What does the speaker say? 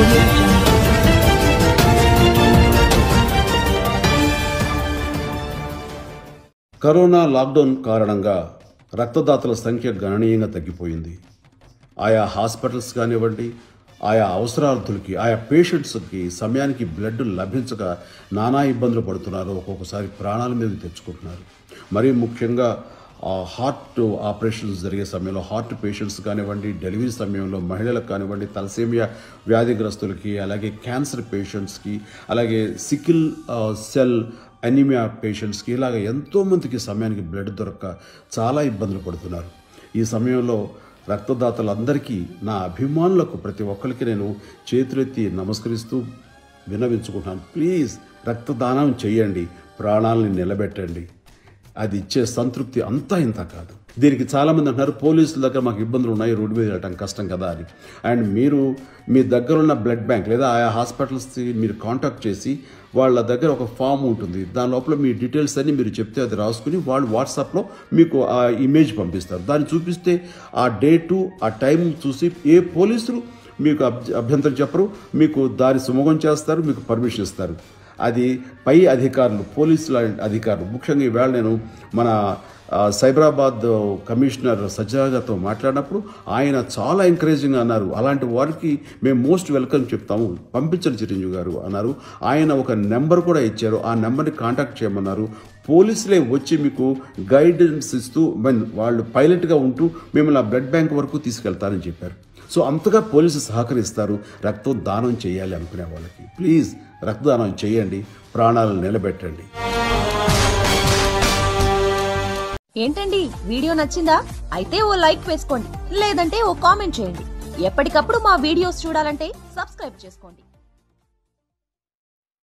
audio jungle. Corona lockdown కారణంగా రక్తదాతల సంఖ్య గణనీయంగా తగ్గిపోయింది ఆయా హాస్పిటల్స్ కానివ్వండి ఆయా అవసరార్థులకి ఆయా పేషెంట్స్కి సమయానికి బ్లడ్ లభించక నానా ఇబ్బందులు పడుతున్నారు ఒక్కొక్కసారి ప్రాణాల మీద తెచ్చుకుంటున్నారు మరీ ముఖ్యంగా ఆ హార్ట్ ఆపరేషన్స్ జరిగే సమయంలో హార్ట్ పేషెంట్స్ కానివ్వండి డెలివరీ సమయంలో మహిళలకు కానివ్వండి తలసేమియా వ్యాధిగ్రస్తులకి అలాగే క్యాన్సర్ పేషెంట్స్కి అలాగే సికిల్ ఆ, సెల్ అనిమియా పేషెంట్స్కి ఇలాగ ఎంతోమందికి సమయానికి బ్లడ్ దొరక్క చాలా ఇబ్బందులు పడుతున్నారు ఈ సమయంలో రక్తదాతలందరికీ నా అభిమానులకు ప్రతి ఒక్కరికి నేను చేతులెత్తి నమస్కరిస్తూ విన్నవించుకుంటున్నాను ప్లీజ్ రక్తదానం చేయండి ప్రాణాలని నిలబెట్టండి అది ఇచ్చే సంతృప్తి అంతా ఇంత కాదు దీనికి చాలామంది అంటున్నారు పోలీసుల దగ్గర మాకు ఇబ్బందులు ఉన్నాయి రోడ్డు మీద వెళ్ళటం కష్టం కదా అని అండ్ మీరు మీ దగ్గర ఉన్న బ్లడ్ బ్యాంక్ లేదా ఆయా హాస్పిటల్స్ మీరు కాంటాక్ట్ చేసి వాళ్ళ దగ్గర ఒక ఫామ్ ఉంటుంది దాని లోపల మీ డీటెయిల్స్ అన్ని మీరు చెప్తే అది రాసుకుని వాళ్ళు వాట్సాప్లో మీకు ఆ ఇమేజ్ పంపిస్తారు దాన్ని చూపిస్తే ఆ డేటు ఆ టైం చూసి ఏ పోలీసులు మీకు అభ్య- అభ్యంతరం చెప్పరు మీకు దారి సుమగం చేస్తారు మీకు పర్మిషన్ ఇస్తారు అది పై అధికారులు పోలీసుల అధికారులు ముఖ్యంగా ఈవేళ నేను మన ఆ, సైబరాబాద్ కమిషనర్ సజ్జాగాతో మాట్లాడినప్పుడు ఆయన చాలా ఎంకరేజింగ్ అన్నారు అలాంటి వారికి మేము మోస్ట్ వెల్కమ్ చెప్తాము పంపించండి చిరంజీవి గారు అన్నారు ఆయన ఒక నెంబర్ కూడా ఇచ్చారు ఆ నెంబర్ని కాంటాక్ట్ చేయమన్నారు పోలీసులే వచ్చి మీకు గైడెన్స్ ఇస్తూ మన- వాళ్ళు పైలట్గా ఉంటూ మిమ్మల్ని ఆ బ్లడ్ బ్యాంక్ వరకు తీసుకెళ్తారని చెప్పారు సో అంతగా పోలీసు సహకరిస్తారు రక్తం దానం చేయాలి అనుకునే వాళ్ళకి ప్లీజ్ రక్తదానం చేయండి ప్రాణాలను నిలబెట్టండి ఏంటండి వీడియో నచ్చిందా అయితే ఓ లైక్ వేసుకోండి లేదంటే ఓ కామెంట్ చేయండి ఎప్పటికప్పుడు మా వీడియోస్ చూడాలంటే సబ్స్క్రైబ్ చేసుకోండి